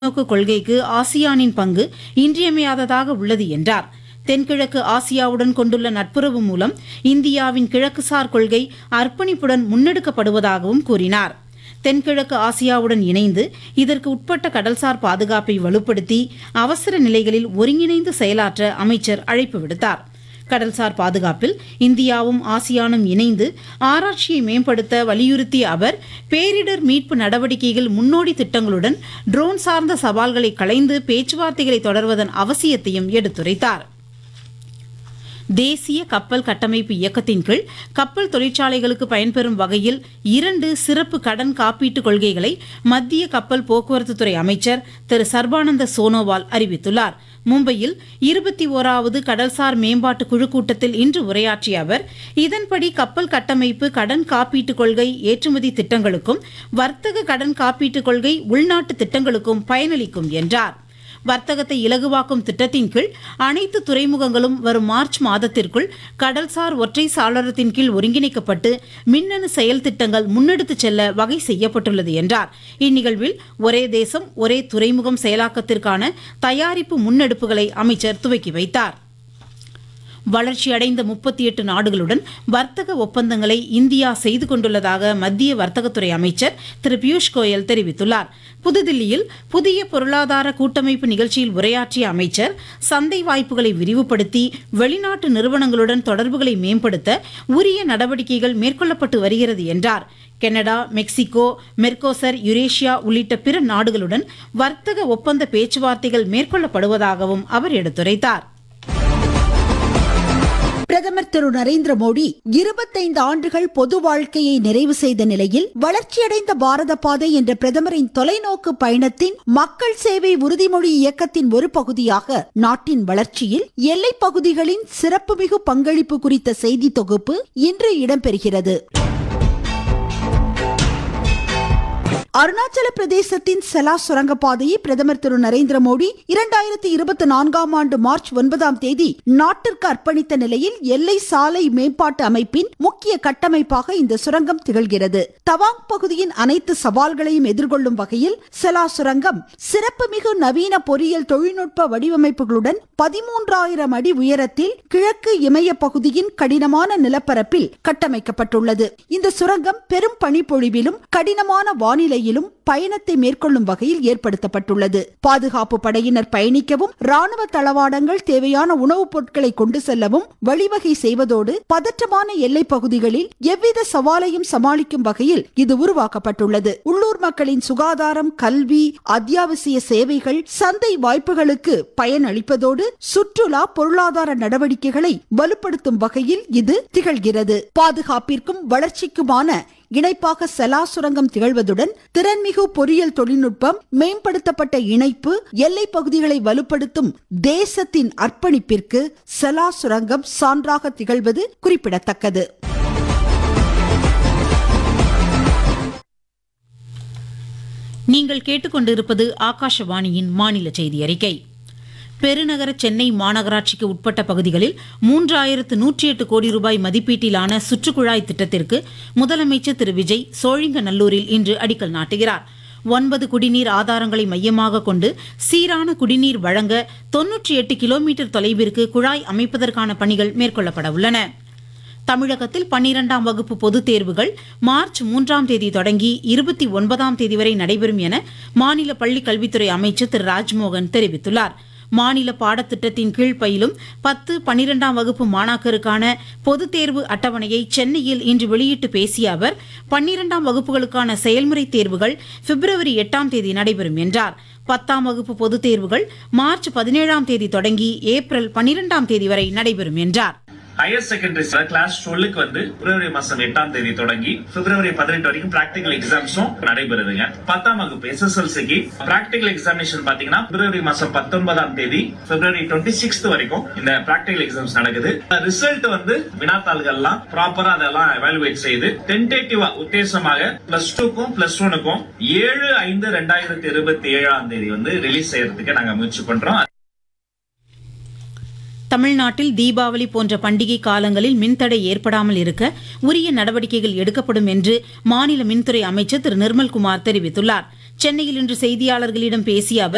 தொலைநோக்கு கொள்கைக்கு ஆசியானின் பங்கு இன்றியமையாததாக உள்ளது என்றார் தென்கிழக்கு ஆசியாவுடன் கொண்டுள்ள நட்புறவு மூலம் இந்தியாவின் கிழக்குசார் கொள்கை அர்ப்பணிப்புடன் முன்னெடுக்கப்படுவதாகவும் கூறினார் தென்கிழக்கு ஆசியாவுடன் இணைந்து இதற்கு உட்பட்ட கடல்சார் பாதுகாப்பை வலுப்படுத்தி அவசர நிலைகளில் ஒருங்கிணைந்து செயலாற்ற அமைச்சர் அழைப்பு விடுத்தார் கடல்சார் பாதுகாப்பில் இந்தியாவும் ஆசியானும் இணைந்து ஆராய்ச்சியை மேம்படுத்த வலியுறுத்திய அவர் பேரிடர் மீட்பு நடவடிக்கைகள் முன்னோடி திட்டங்களுடன் ட்ரோன் சார்ந்த சவால்களை களைந்து பேச்சுவார்த்தைகளை தொடர்வதன் அவசியத்தையும் எடுத்துரைத்தார் தேசிய கப்பல் கட்டமைப்பு இயக்கத்தின் கீழ் கப்பல் தொழிற்சாலைகளுக்கு பயன்பெறும் வகையில் இரண்டு சிறப்பு கடன் காப்பீட்டுக் கொள்கைகளை மத்திய கப்பல் போக்குவரத்து துறை அமைச்சர் திரு சர்பானந்த சோனோவால் அறிவித்துள்ளார் மும்பையில் இருபத்தி ஓராவது கடல்சார் மேம்பாட்டு குழு கூட்டத்தில் இன்று உரையாற்றிய அவர் இதன்படி கப்பல் கட்டமைப்பு கடன் காப்பீட்டுக் கொள்கை ஏற்றுமதி திட்டங்களுக்கும் வர்த்தக கடன் காப்பீட்டுக் கொள்கை உள்நாட்டு திட்டங்களுக்கும் பயனளிக்கும் என்றார் வர்த்தகத்தை இலகுவாக்கும் திட்டத்தின் கீழ் அனைத்து துறைமுகங்களும் வரும் மார்ச் மாதத்திற்குள் கடல்சார் ஒற்றை சாளரத்தின் கீழ் ஒருங்கிணைக்கப்பட்டு மின்னணு செயல் திட்டங்கள் முன்னெடுத்துச் செல்ல வகை செய்யப்பட்டுள்ளது என்றார் இந்நிகழ்வில் ஒரே தேசம் ஒரே துறைமுகம் செயலாக்கத்திற்கான தயாரிப்பு முன்னெடுப்புகளை அமைச்சர் துவக்கி வைத்தார் வளர்ச்சியடைந்த முப்பத்தி எட்டு நாடுகளுடன் வர்த்தக ஒப்பந்தங்களை இந்தியா செய்து கொண்டுள்ளதாக மத்திய வர்த்தகத்துறை அமைச்சர் திரு பியூஷ் கோயல் தெரிவித்துள்ளார் புதுதில்லியில் புதிய பொருளாதார கூட்டமைப்பு நிகழ்ச்சியில் உரையாற்றிய அமைச்சர் சந்தை வாய்ப்புகளை விரிவுபடுத்தி வெளிநாட்டு நிறுவனங்களுடன் தொடர்புகளை மேம்படுத்த உரிய நடவடிக்கைகள் மேற்கொள்ளப்பட்டு வருகிறது என்றார் கனடா மெக்சிகோ மெர்கோசர் யுரேஷியா உள்ளிட்ட பிற நாடுகளுடன் வர்த்தக ஒப்பந்த பேச்சுவார்த்தைகள் மேற்கொள்ளப்படுவதாகவும் அவர் எடுத்துரைத்தார் பிரதமர் திரு நரேந்திர மோடி இருபத்தைந்து ஆண்டுகள் பொது வாழ்க்கையை நிறைவு செய்த நிலையில் வளர்ச்சியடைந்த பாரத பாதை என்ற பிரதமரின் தொலைநோக்கு பயணத்தின் மக்கள் சேவை உறுதிமொழி இயக்கத்தின் ஒரு பகுதியாக நாட்டின் வளர்ச்சியில் எல்லைப் பகுதிகளின் சிறப்புமிகு பங்களிப்பு குறித்த செய்தி தொகுப்பு இன்று இடம்பெறுகிறது அருணாச்சல பிரதேசத்தின் செலா சுரங்கப்பாதையை பிரதமர் திரு நரேந்திர மோடி இரண்டாயிரத்தி இருபத்தி நான்காம் ஆண்டு மார்ச் ஒன்பதாம் தேதி நாட்டிற்கு அர்ப்பணித்த நிலையில் எல்லை சாலை மேம்பாட்டு அமைப்பின் முக்கிய கட்டமைப்பாக இந்த சுரங்கம் திகழ்கிறது தவாங் பகுதியின் அனைத்து சவால்களையும் எதிர்கொள்ளும் வகையில் செலா சுரங்கம் சிறப்புமிகு நவீன பொறியியல் தொழில்நுட்ப வடிவமைப்புகளுடன் பதிமூன்றாயிரம் அடி உயரத்தில் கிழக்கு இமய பகுதியின் கடினமான நிலப்பரப்பில் கட்டமைக்கப்பட்டுள்ளது இந்த சுரங்கம் பெரும் பனிப்பொழிவிலும் கடினமான வானிலையிலும் பயணத்தை மேற்கொள்ளும் வகையில் ஏற்படுத்தப்பட்டுள்ளது பாதுகாப்பு படையினர் பயணிக்கவும் ராணுவ தளவாடங்கள் தேவையான உணவுப் பொருட்களை கொண்டு செல்லவும் வழிவகை செய்வதோடு பதற்றமான எல்லை பகுதிகளில் எவ்வித சவாலையும் சமாளிக்கும் வகையில் இது உருவாக்கப்பட்டுள்ளது உள்ளூர் மக்களின் சுகாதாரம் கல்வி அத்தியாவசிய சேவைகள் சந்தை வாய்ப்புகளுக்கு பயனளிப்பதோடு சுற்றுலா பொருளாதார நடவடிக்கைகளை வலுப்படுத்தும் வகையில் இது திகழ்கிறது பாதுகாப்பிற்கும் வளர்ச்சிக்குமான இணைப்பாக செலா சுரங்கம் திகழ்வதுடன் திறன்மிகு பொறியியல் தொழில்நுட்பம் மேம்படுத்தப்பட்ட இணைப்பு எல்லை பகுதிகளை வலுப்படுத்தும் தேசத்தின் அர்ப்பணிப்பிற்கு செலா சுரங்கம் சான்றாக திகழ்வது குறிப்பிடத்தக்கது நீங்கள் கேட்டுக்கொண்டிருப்பது ஆகாஷவாணியின் மாநில செய்தி அறிக்கை பெருநகர சென்னை மாநகராட்சிக்கு உட்பட்ட பகுதிகளில் மூன்றாயிரத்து நூற்றி எட்டு கோடி ரூபாய் மதிப்பீட்டிலான சுற்றுக்குழாய் திட்டத்திற்கு முதலமைச்சர் திரு விஜய் சோழிங்கநல்லூரில் இன்று அடிக்கல் நாட்டுகிறார் ஒன்பது குடிநீர் ஆதாரங்களை மையமாக கொண்டு சீரான குடிநீர் வழங்க தொன்னூற்றி எட்டு கிலோமீட்டர் தொலைவிற்கு குழாய் அமைப்பதற்கான பணிகள் மேற்கொள்ளப்பட உள்ளன தமிழகத்தில் பன்னிரெண்டாம் வகுப்பு பொதுத் தேர்வுகள் மார்ச் மூன்றாம் தேதி தொடங்கி இருபத்தி ஒன்பதாம் தேதி வரை நடைபெறும் என மாநில பள்ளிக் கல்வித்துறை அமைச்சர் திரு ராஜ்மோகன் தெரிவித்துள்ளார் மாநில பாடத்திட்டத்தின் கீழ் பயிலும் பத்து பனிரெண்டாம் வகுப்பு மாணாக்கருக்கான பொதுத் தேர்வு அட்டவணையை சென்னையில் இன்று வெளியிட்டு பேசிய அவர் பன்னிரெண்டாம் வகுப்புகளுக்கான செயல்முறை தேர்வுகள் பிப்ரவரி எட்டாம் தேதி நடைபெறும் என்றார் பத்தாம் வகுப்பு பொதுத் தேர்வுகள் மார்ச் பதினேழாம் தேதி தொடங்கி ஏப்ரல் பனிரெண்டாம் தேதி வரை நடைபெறும் என்றார் ஹையர் செகண்டரி கிளாஸ் டுவெல்லுக்கு வந்து பிப்ரவரி மாசம் எட்டாம் தேதி தொடங்கி பிப்ரவரி பதினெட்டு வரைக்கும் பிராக்டிகல் எக்ஸாம்ஸும் நடைபெறுதுங்க பத்தாம் வகுப்பு எஸ்எஸ்எல்சிக்கு பிராக்டிகல் எக்ஸாமினேஷன் பாத்தீங்கன்னா பிப்ரவரி மாசம் பத்தொன்பதாம் தேதி பிப்ரவரி டுவெண்ட்டி சிக்ஸ்த் வரைக்கும் இந்த பிராக்டிகல் எக்ஸாம்ஸ் நடக்குது ரிசல்ட் வந்து வினாத்தாள்கள்லாம் ப்ராப்பரா அதெல்லாம் எவாலுவேட் செய்து டென்டேட்டிவா உத்தேசமாக பிளஸ் டூக்கும் பிளஸ் ஒனுக்கும் ஏழு ஐந்து ரெண்டாயிரத்தி இருபத்தி ஏழாம் தேதி வந்து ரிலீஸ் செய்யறதுக்கு நாங்க முயற்சி பண்றோம் தமிழ்நாட்டில் தீபாவளி போன்ற பண்டிகை காலங்களில் மின்தடை ஏற்படாமல் இருக்க உரிய நடவடிக்கைகள் எடுக்கப்படும் என்று மாநில மின்துறை அமைச்சர் திரு நிர்மல்குமார் தெரிவித்துள்ளார் சென்னையில் இன்று செய்தியாளர்களிடம் பேசிய அவர்